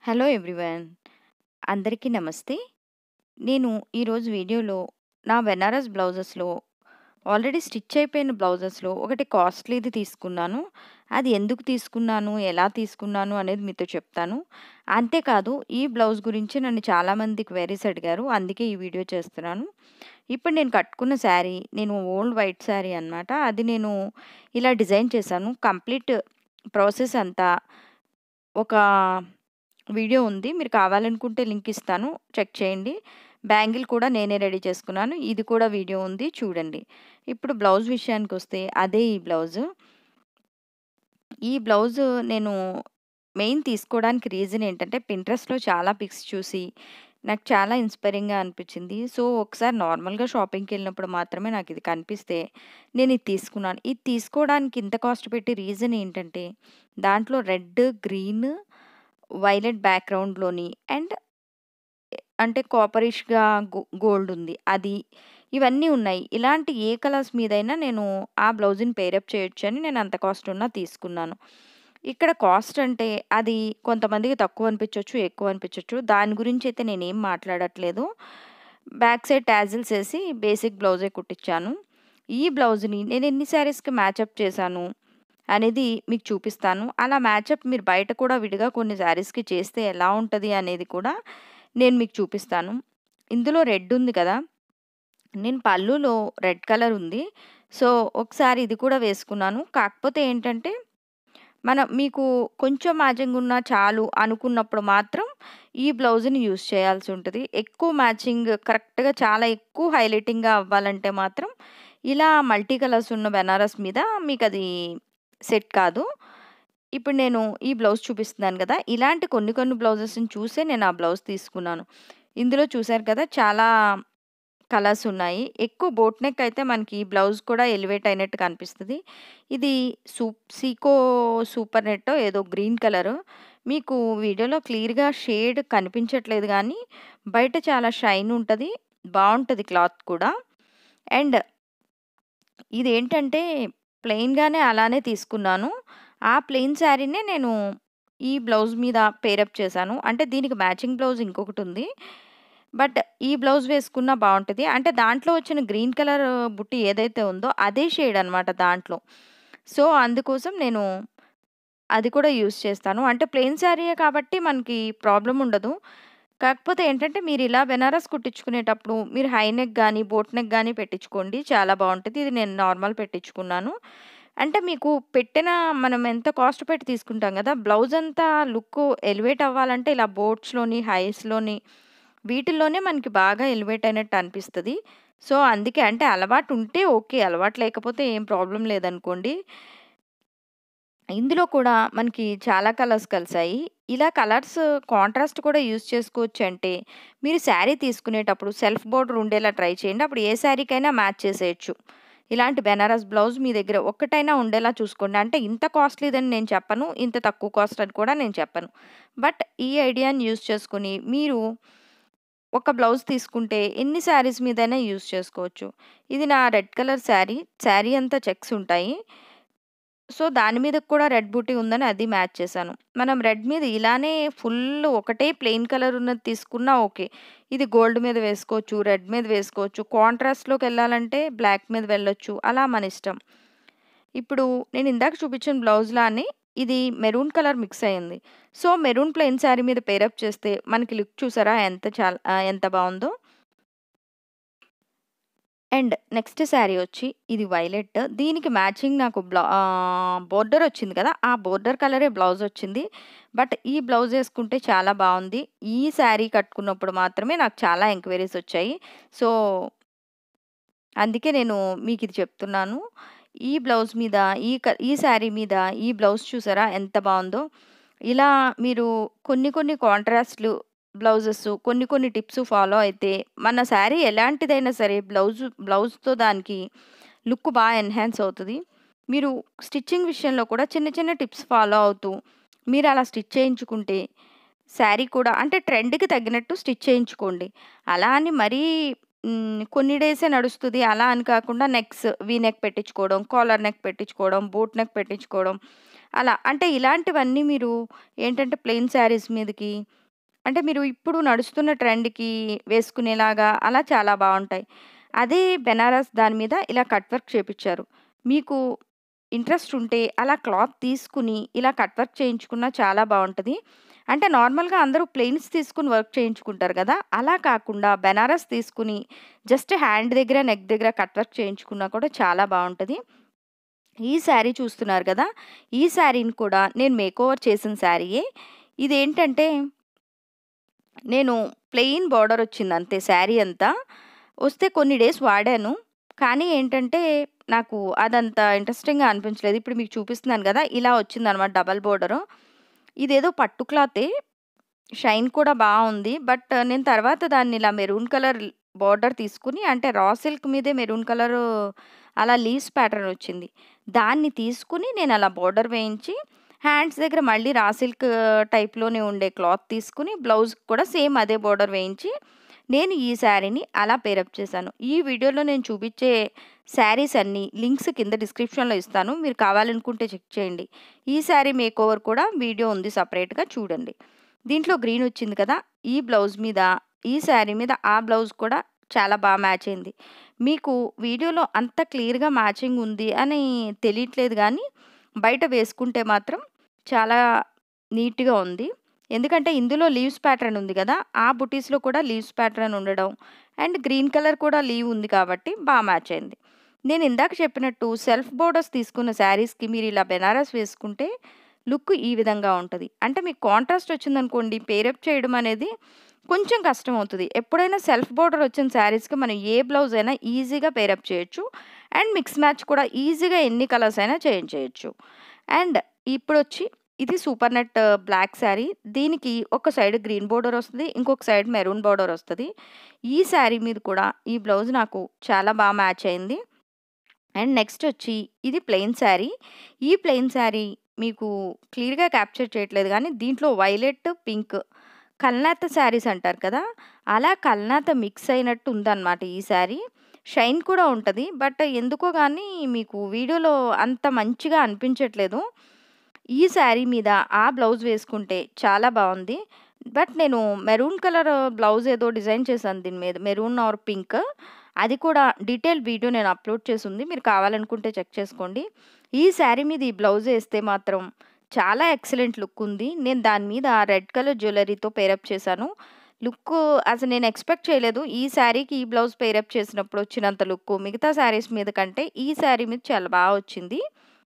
Hello everyone. అందరికీ నమస్తే. నేను ఈరోజు వీడియోలో నా బెనారస్ బ్లౌజెస్‌లో ఆల్రెడీ స్టిచ్ అయిపోయిన బ్లౌజెస్‌లో ఒకటి కాస్ట్‌లీది తీసుకున్నాను. అది ఎందుకు తీసుకున్నాను, ఎలా తీసుకున్నాను అనేది మీతో చెప్తాను. అంతేకాదు ఈ బ్లౌజ్ గురించి నన్ను చాలామంది క్వెరీస్ అడిగారు. అందుకే ఈ వీడియో చేస్తున్నాను. ఇప్పుడు నేను కట్టుకున్న శారీ నేను ఓల్డ్ వైట్ శారీ అనమాట. అది నేను ఇలా డిజైన్ చేశాను. కంప్లీట్ ప్రాసెస్ అంతా ఒక వీడియో ఉంది. మీరు కావాలనుకుంటే లింక్ ఇస్తాను. చెక్ చేయండి. బ్యాంగిల్ కూడా నేనే రెడీ చేసుకున్నాను. ఇది కూడా వీడియో ఉంది చూడండి. ఇప్పుడు బ్లౌజ్ విషయానికొస్తే అదే ఈ బ్లౌజు. ఈ బ్లౌజు నేను మెయిన్ తీసుకోవడానికి రీజన్ ఏంటంటే పింట్రెస్ట్‌లో చాలా పిక్స్ చూసి నాకు చాలా ఇన్‌స్పైరింగ్‌గా అనిపించింది. సో, ఒకసారి నార్మల్‌గా షాపింగ్‌కెళ్ళినప్పుడు మాత్రమే నాకిది కనిపిస్తే నేనిది తీసుకున్నాను. ఇది తీసుకోవడానికి ఇంత కాస్ట్ పెట్టే రీజన్ ఏంటంటే దాంట్లో రెడ్, గ్రీన్, వైలెట్ బ్యాక్‌గ్రౌండ్‌లోని అండ్ అంటే కాపరిష్‌గా గో గోల్డ్ ఉంది. అది ఇవన్నీ ఉన్నాయి. ఇలాంటి ఏ కలర్స్ మీదైనా నేను ఆ బ్లౌజ్‌ని పెయిరప్ చేయొచ్చని నేను అంత కాస్ట్ ఉన్నా తీసుకున్నాను. ఇక్కడ కాస్ట్ అంటే అది కొంతమందికి తక్కువ అనిపించొచ్చు, ఎక్కువ అనిపించొచ్చు. దాని గురించైతే నేనేం మాట్లాడట్లేదు. బ్యాక్ సైడ్ టాజిల్స్ ఏసి బేసిక్ బ్లౌజే కుట్టించాను. ఈ బ్లౌజ్‌ని నేను ఎన్ని శారీస్‌కి మ్యాచప్ చేశాను అనేది మీకు చూపిస్తాను. అలా మ్యాచప్ మీరు బయట కూడా విడిగా కొన్ని శారీస్‌కి చేస్తే ఎలా ఉంటది అనేది కూడా నేను మీకు చూపిస్తాను. ఇందులో రెడ్ ఉంది కదా! నేను పళ్ళులో రెడ్ కలర్ ఉంది. సో, ఒకసారి ఇది కూడా వేసుకున్నాను. కాకపోతే ఏంటంటే మనం మీకు కొంచెం మ్యాచింగ్ ఉన్నా చాలు అనుకున్నప్పుడు మాత్రం ఈ బ్లౌజ్‌ని యూజ్ చేయాల్సి ఉంటది. ఎక్కువ మ్యాచింగ్ కరెక్ట్‌గా చాలా ఎక్కువ హైలైటింగ్‌గా అవ్వాలంటే మాత్రం ఇలా మల్టీ కలర్స్ ఉన్న బెనారస్ మీద మీకది సెట్ కాదు. ఇప్పుడు నేను ఈ బ్లౌజ్ చూపిస్తున్నాను కదా! ఇలాంటి కొన్ని కొన్ని బ్లౌజెస్‌ని చూసే నేను ఆ బ్లౌజ్ తీసుకున్నాను. ఇందులో చూసారు కదా! చాలా కలర్స్ ఉన్నాయి. ఎక్కువ బోట్ నెక్ అయితే మనకి ఈ బ్లౌజ్ కూడా ఎలివేట్ అయినట్టు కనిపిస్తది. ఇది సూప్ సీకో సూపర్ నెట్టో ఏదో గ్రీన్ కలరు. మీకు వీడియోలో క్లియర్‌గా షేడ్ కనిపించట్లేదు గానీ బయట చాలా షైన్ ఉంటది. బావుంటది క్లాత్ కూడా. అండ్ ఇదేంటంటే ప్లెయిన్‌గానే అలానే తీసుకున్నాను. ఆ ప్లెయిన్ శారీనే నేను ఈ బ్లౌజ్ మీద పెయిరప్ చేశాను. అంటే దీనికి మ్యాచింగ్ బ్లౌజ్ ఇంకొకటుంది. బట్ ఈ బ్లౌజ్ వేసుకున్నా బావుంటది. అంటే దాంట్లో వచ్చిన గ్రీన్ కలర్ బుట్టి ఏదైతే ఉందో అదే షేడ్ అనమాట దాంట్లో. సో, అందుకోసం నేను అది కూడా యూజ్ చేస్తాను. అంటే ప్లెయిన్ శారీయే కాబట్టి మనకి ప్రాబ్లమ్ ఉండదు. కాకపోతే ఏంటంటే మీరు ఇలా బెనారస్ కుట్టించుకునేటప్పుడు మీరు హై నెక్ గానీ, బోట్ నెక్ గానీ పెట్టించుకోండి. చాలా బావుంటది. ఇది నేను నార్మల్ పెట్టించుకున్నాను. అంటే మీకు పెట్టిన మనం ఎంత కాస్ట్ పెట్టి తీసుకుంటాం కదా! బ్లౌజ్ అంతా లుక్ ఎలివేట్ అవ్వాలంటే ఇలా బోట్స్‌లోని, హైస్‌లోని వీటిల్లోనే మనకి బాగా ఎలివేట్ అయినట్టు అనిపిస్తది. సో, అందుకే అంటే అలవాటు ఉంటే ఓకే. అలవాటు లేకపోతే ఏం ప్రాబ్లమ్ లేదనుకోండి. ఇందులో కూడా మనకి చాలా కలర్స్ కలిసాయి. ఇలా కలర్స్ కాంట్రాస్ట్ కూడా యూజ్ చేసుకోవచ్చంటే మీరు శారీ తీసుకునేటప్పుడు సెల్ఫ్ బోర్డర్ ఉండేలా ట్రై చేయండి. అప్పుడు ఏ శారీకైనా మ్యాచ్ చేసేయొచ్చు. ఇలాంటి బెనారస్ బ్లౌజ్ మీ దగ్గర ఒక్కటైనా ఉండేలా చూసుకోండి. అంటే ఇంత కాస్ట్‌లీదని నేను చెప్పను. ఇంత తక్కువ కాస్ట్ అని కూడా నేను చెప్పను. బట్ ఈ ఐడియాని యూజ్ చేసుకొని మీరు ఒక బ్లౌజ్ తీసుకుంటే ఎన్ని శారీస్ మీదైనా యూజ్ చేసుకోవచ్చు. ఇది నా రెడ్ కలర్ శారీ. శారీ అంతా చెక్స్ ఉంటాయి. సో, దాని మీద కూడా రెడ్ బూటీ ఉందని అది మ్యాచ్ చేశాను. మనం రెడ్ మీద ఇలానే ఫుల్ ఒకటే ప్లెయిన్ కలర్ ఉన్నది తీసుకున్నా ఓకే. ఇది గోల్డ్ మీద వేసుకోవచ్చు. రెడ్ మీద వేసుకోవచ్చు. కాంట్రాస్ట్‌లోకెళ్ళాలంటే బ్లాక్ మీద వెళ్ళొచ్చు. అలా మన ఇష్టం. ఇప్పుడు నేను ఇందాక చూపించిన బ్లౌజ్‌లానే ఇది మెరూన్ కలర్ మిక్స్ అయింది. సో, మెరూన్ ప్లెయిన్ శారీ మీద పెయిరప్ చేస్తే మనకి లుక్ చూసారా ఎంత చాలా ఆహ్, ఎంత బావుందో? అండ్ నెక్స్ట్ శారీ వచ్చి ఇది వైలెట్. దీనికి మ్యాచింగ్ నాకు బ్ల ఆహ్, బోర్డర్ వచ్చింది కదా! ఆ బోర్డర్ కలరే బ్లౌజ్ వచ్చింది. బట్ ఈ బ్లౌజ్ ఏసుకుంటే చాలా బావుంది. ఈ శారీ కట్టుకున్నప్పుడు మాత్రమే నాకు చాలా ఎంక్వైరీస్ వచ్చాయి. సో అందుకే నేను మీకిది చెప్తున్నాను. ఈ బ్లౌజ్ మీద ఈ క ఈ శారీ మీద ఈ బ్లౌజ్ చూసారా ఎంత బావుందో? ఇలా మీరు కొన్ని కొన్ని కాంట్రాస్ట్‌లు బ్లౌజెస్ కొన్ని కొన్ని టిప్స్ ఫాలో అయితే మన శారీ ఎలాంటిదైనా సరే బ్లౌజ్ బ్లౌజ్‌తో దానికి లుక్ బా ఎన్హాన్స్ అవుతది. మీరు స్టిచ్చింగ్ విషయంలో కూడా చిన్న చిన్న టిప్స్ ఫాలో అవుతూ మీరు అలా స్టిచ్ చేయించుకుంటే శారీ కూడా అంటే ట్రెండ్‌కి తగ్గినట్టు స్టిచ్ చేయించుకోండి. అలా అని మరీ హ్మ్. కొన్ని డేసే నడుస్తది అలా అని కాకుండా నెక్స్ వి నెక్ పెట్టించుకోవడం, కాలర్ నెక్ పెట్టించుకోవడం, బోట్ నెక్ పెట్టించుకోవడం అలా. అంటే ఇలాంటివన్నీ మీరు ఏంటంటే ప్లెయిన్ శారీస్ మీదకి అంటే మీరు ఇప్పుడు నడుస్తున్న ట్రెండ్‌కి వేసుకునేలాగా అలా చాలా బావుంటాయి. అదే బెనారస్ దాని మీద ఇలా కట్ వర్క్ చేపిచ్చారు. మీకు ఇంట్రెస్ట్ ఉంటే అలా క్లాత్ తీసుకుని ఇలా కట్ వర్క్ చేయించుకున్నా చాలా బావుంటది. అంటే నార్మల్‌గా అందరూ ప్లెయిన్స్ తీసుకొని వర్క్ చేయించుకుంటారు గదా! అలా కాకుండా బెనారస్ తీసుకొని జస్ట్ హ్యాండ్ దగ్గర, నెక్ దగ్గర కట్ వర్క్ చేయించుకున్నా కూడా చాలా బావుంటది. ఈ శారీ చూస్తున్నారు గదా! ఈ శారీని కూడా నేను మేకోవర్ చేసిన శారీయే. ఇదేంటంటే నేను ప్లెయిన్ బోర్డర్ వచ్చింది అంతే శారీ అంతా. వస్తే కొన్ని డేస్ వాడాను. కానీ ఏంటంటే నాకు అదంత ఇంట్రెస్టింగ్‌గా అనిపించలేదు. ఇప్పుడు మీకు చూపిస్తున్నాను గదా! ఇలా వచ్చిందనమాట డబల్ బోర్డరు. ఇదేదో పట్టు క్లాతే. షైన్ కూడా బావుంది. బట్ నేను తర్వాత దాన్ని ఇలా మెరూన్ కలర్ బోర్డర్ తీసుకొని అంటే రా సిల్క్ మీదే మెరూన్ కలరు అలా లీవ్స్ ప్యాటర్న్ వచ్చింది. దాన్ని తీసుకొని నేను అలా బోర్డర్ వేయించి హ్యాండ్స్ దగ్గర మళ్ళీ రా సిల్క్ టైప్‌లోనే ఉండే క్లాత్ తీసుకొని బ్లౌజ్‌కి కూడా సేమ్ అదే బోర్డర్ వేయించి నేను ఈ శారీని అలా పేరప్ చేశాను. ఈ వీడియోలో నేను చూపిచ్చే శారీస్ అన్నీ లింక్స్ కింద డిస్క్రిప్షన్‌లో ఇస్తాను. మీరు కావాలనుకుంటే చెక్ చేయండి. ఈ శారీ మేకోవర్ కూడా వీడియో ఉంది సెపరేట్‌గా చూడండి. దీంట్లో గ్రీన్ వచ్చింది కదా! ఈ బ్లౌజ్ మీద ఈ శారీ మీద ఆ బ్లౌజ్ కూడా చాలా బా మ్యాచ్ అయింది. మీకు వీడియోలో అంత క్లియర్‌గా మ్యాచింగ్ ఉంది అని తెలియట్లేదు గానీ, బయట వేసుకుంటే మాత్రం చాలా నీట్‌గా ఉంది. ఎందుకంటే ఇందులో లీవ్స్ ప్యాటర్న్ ఉంది గదా! ఆ బుటీస్‌లో కూడా లీవ్స్ ప్యాటర్న్ ఉండడం అండ్ గ్రీన్ కలర్ కూడా లీవ్ ఉంది కాబట్టి బా మ్యాచ్ అయింది. నేను ఇందాక చెప్పినట్టు సెల్ఫ్ బోర్డర్స్ తీసుకున్న శారీస్‌కి మీరు ఇలా బెనారస్ వేసుకుంటే లుక్ ఈ విధంగా ఉంటది. అంటే మీకు కాంట్రాస్ట్ వచ్చిందనుకోండి పేరప్ చేయడం అనేది కొంచెం కష్టమవుతది. ఎప్పుడైనా సెల్ఫ్ బోర్డర్ వచ్చిన శారీస్‌కి మనం ఏ బ్లౌజ్ అయినా ఈజీగా పేరప్ చేయొచ్చు. అండ్ మిక్స్ మ్యాచ్ కూడా ఈజీగా ఎన్ని కలర్స్ అయినా చేయించేయొచ్చు. అండ్ ఇప్పుడొచ్చి ఇది సూపర్ నెట్ బ్లాక్ శారీ. దీనికి ఒక సైడ్ గ్రీన్ బోర్డర్ వస్తది. ఇంకొక సైడ్ మెరూన్ బోర్డర్ వస్తది. ఈ శారీ మీద కూడా ఈ బ్లౌజ్ నాకు చాలా బా మ్యాచ్ అయింది. అండ్ నెక్స్ట్ వచ్చి ఇది ప్లెయిన్ శారీ. ఈ ప్లెయిన్ శారీ మీకు క్లియర్‌గా క్యాప్చర్ చేయట్లేదు గానీ దీంట్లో వైలెట్, పింక్ కల్నేత శారీస్ అంటారు కదా! అలా కల్నేత మిక్స్ అయినట్టు ఉందనమాట ఈ శారీ. షైన్ కూడా ఉంటది. బట్ ఎందుకో గానీ మీకు వీడియోలో అంత మంచిగా అనిపించట్లేదు. ఈ శారీ మీద ఆ బ్లౌజ్ వేసుకుంటే చాలా బావుంది. బట్ నేను మెరూన్ కలర్ బ్లౌజ్ ఏదో డిజైన్ చేశాను దీని మీద. Maroon or pink. అది కూడా డీటెయిల్ వీడియో నేను అప్‌లోడ్ చేసుంది. మీరు కావాలనుకుంటే చెక్ చేసుకోండి. ఈ శారీ మీద ఈ బ్లౌజ్ ఏస్తే మాత్రం చాలా ఎక్సలెంట్ లుక్ ఉంది. నేను దాని మీద రెడ్ కలర్ జ్యువెల్లరీతో పేరప్ చేశాను. లుక్ అసలు నేను ఎక్స్‌పెక్ట్ చేయలేదు. ఈ శారీకి ఈ బ్లౌజ్ పేరప్ చేసినప్పుడు వచ్చినంత లుక్ మిగతా శారీస్ మీద కంటే ఈ శారీ మీద చాలా బా వచ్చింది.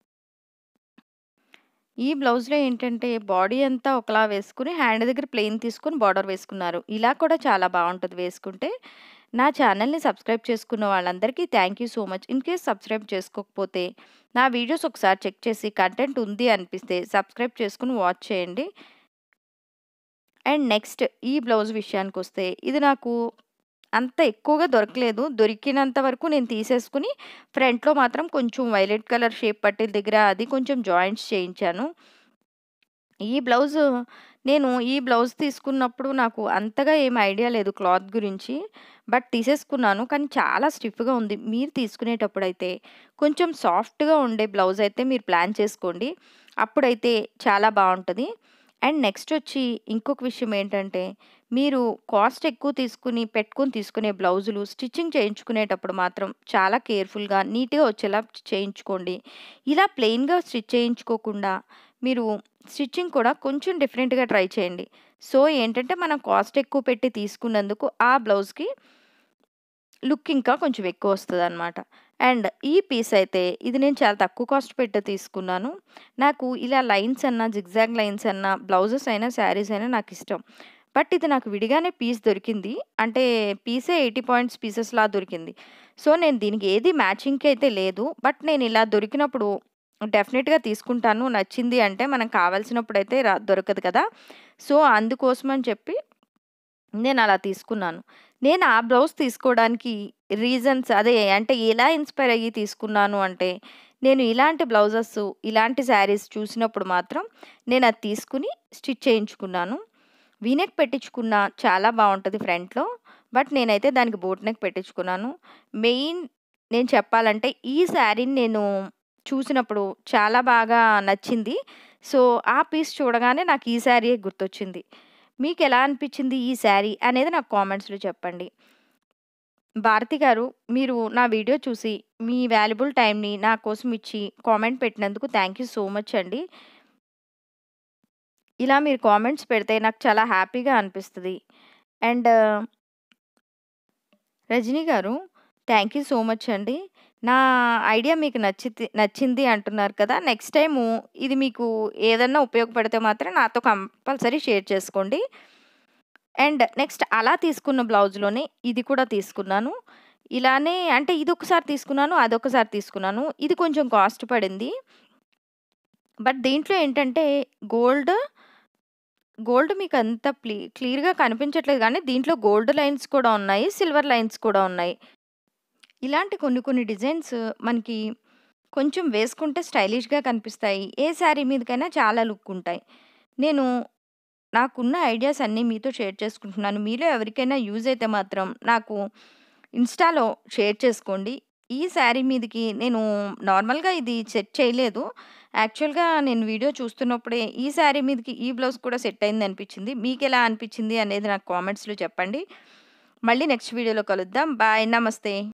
ఈ బ్లౌజ్‌లో ఏంటంటే బాడీ అంతా ఒకలా వేసుకొని హ్యాండ్ దగ్గర ప్లెయిన్ తీసుకొని బోర్డర్ వేసుకున్నారు. ఇలా కూడా చాలా బావుంటది వేసుకుంటే. నా ఛానెల్‌ని సబ్స్క్రైబ్ చేసుకున్న వాళ్ళందరికీ thank you so much. In case subscribe చేసుకోకపోతే నా వీడియోస్ ఒకసారి చెక్ చేసి కంటెంట్ ఉంది అనిపిస్తే సబ్స్క్రైబ్ చేసుకొని వాచ్ చేయండి. అండ్ నెక్స్ట్ ఈ బ్లౌజ్ విషయానికొస్తే ఇది నాకు అంత ఎక్కువగా దొరకలేదు. దొరికినంత వరకు నేను తీసేసుకొని ఫ్రంట్‌లో మాత్రం కొంచెం వైలెట్ కలర్ షేప్ పట్టీల దగ్గర అది కొంచెం జాయింట్స్ చేయించాను. ఈ బ్లౌజ్ నేను ఈ బ్లౌజ్ తీసుకున్నప్పుడు నాకు అంతగా ఏం ఐడియా లేదు క్లాత్ గురించి. బట్ తీసేసుకున్నాను. కానీ చాలా స్టిఫ్‌గా ఉంది. మీరు తీసుకునేటప్పుడైతే కొంచెం సాఫ్ట్‌గా ఉండే బ్లౌజ్ అయితే మీరు ప్లాన్ చేసుకోండి. అప్పుడైతే చాలా బావుంటది. అండ్ నెక్స్ట్ వచ్చి ఇంకొక విషయం ఏంటంటే మీరు కాస్ట్ ఎక్కువ తీసుకొని పెట్టుకొని తీసుకునే బ్లౌజులు స్టిచ్చింగ్ చేయించుకునేటప్పుడు మాత్రం చాలా కేర్‌ఫుల్‌గా నీట్‌గా వచ్చేలా చేయించుకోండి. ఇలా ప్లెయిన్‌గా స్టిచ్ చేయించుకోకుండా మీరు స్టిచ్చింగ్ కూడా కొంచెం డిఫరెంట్‌గా ట్రై చేయండి. సో ఏంటంటే మనం కాస్ట్ ఎక్కువ పెట్టి తీసుకున్నందుకు ఆ బ్లౌజ్‌కి లుక్ ఇంకా కొంచెం ఎక్కువ వస్తదనమాట. అండ్ ఈ పీస్ అయితే ఇది నేను చాలా తక్కువ కాస్ట్ పెట్టి తీసుకున్నాను. నాకు ఇలా లైన్స్ అన్నా, జిగ్‌జాగ్ లైన్స్ అన్నా బ్లౌజెస్ అయినా, శారీస్ అయినా నాకిష్టం. బట్ ఇది నాకు విడిగానే పీస్ దొరికింది. అంటే పీసే 80 పాయింట్స్ పీసెస్‌లా దొరికింది. సో నేను దీనికి ఏది మ్యాచింగ్‌కి అయితే లేదు. బట్ నేను ఇలా దొరికినప్పుడు డెఫినిట్‌గా తీసుకుంటాను. నచ్చింది అంటే మనం కావాల్సినప్పుడైతే ర దొరకదు కదా! సో అందుకోసమని చెప్పి నేను అలా తీసుకున్నాను. నేను ఆ బ్లౌజ్ తీసుకోవడానికి రీజన్స్ అదే అంటే ఎలా ఇన్‌స్పైర్ అయ్యి తీసుకున్నాను అంటే నేను ఇలాంటి బ్లౌజెస్, ఇలాంటి శారీస్ చూసినప్పుడు మాత్రం నేనది తీసుకొని స్టిచ్ చేయించుకున్నాను. వీ నెక్ పెట్టించుకున్నా చాలా బావుంటది ఫ్రంట్‌లో. బట్ నేనైతే దానికి బోట్ నెక్ పెట్టించుకున్నాను. మెయిన్ నేను చెప్పాలంటే ఈ శారీని నేను చూసినప్పుడు చాలా బాగా నచ్చింది. సో, ఆ పీస్ చూడగానే నాకు ఈ శారీయే గుర్తొచ్చింది. మీకెలా అనిపిచ్చింది ఈ శారీ అనేది నాకు కామెంట్స్‌లో చెప్పండి. భారతి గారు, మీరు నా వీడియో చూసి మీ వాల్యుబుల్ టైమ్‌ని నా కోసం ఇచ్చి కామెంట్ పెట్టినందుకు థాంక్ యూ సో మచ్ అండి. ఇలా మీరు కామెంట్స్ పెడితే నాకు చాలా హ్యాపీగా అనిపిస్తది. అండ్ రజిని గారు, థాంక్ యూ సో మచ్ అండి. నా ఐడియా మీకు నచ్చితి నచ్చింది అంటున్నారు కదా! నెక్స్ట్ టైము ఇది మీకు ఏదన్నా ఉపయోగపడితే మాత్రం నాతో కంపల్సరీ షేర్ చేసుకోండి. అండ్ నెక్స్ట్ అలా తీసుకున్న బ్లౌజ్‌లోనే ఇది కూడా తీసుకున్నాను. ఇలానే అంటే ఇదొకసారి తీసుకున్నాను, అదొకసారి తీసుకున్నాను. ఇది కొంచెం కాస్ట్ పడింది. బట్ దీంట్లో ఏంటంటే గోల్డ్ గోల్డ్ మీకంత ప్లీ క్లియర్‌గా కనిపించట్లేదు గానీ, దీంట్లో గోల్డ్ లైన్స్ కూడా ఉన్నాయి. సిల్వర్ లైన్స్ కూడా ఉన్నాయి. ఇలాంటి కొన్ని కొన్ని డిజైన్స్ మనకి కొంచెం వేసుకుంటే స్టైలిష్‌గా కనిపిస్తాయి. ఏ శారీ మీదకైనా చాలా లుక్ ఉంటాయి. నేను నాకున్న ఐడియాస్ అన్నీ మీతో షేర్ చేసుకుంటున్నాను. మీలో ఎవరికైనా యూజ్ అయితే మాత్రం నాకు ఇన్‌స్టాలో షేర్ చేసుకోండి. ఈ శారీ మీదకి నేను నార్మల్‌గా ఇది సెట్ చేయలేదు. యాక్చువల్‌గా నేను వీడియో చూస్తున్నప్పుడే ఈ శారీ మీదకి ఈ బ్లౌజ్ కూడా సెట్ అయిందనిపిచ్చింది. మీకెలా అనిపిచ్చింది అనేది నాకు కామెంట్స్‌లో చెప్పండి. మళ్ళీ నెక్స్ట్ వీడియోలో కలుద్దాం. బాయ్. నమస్తే.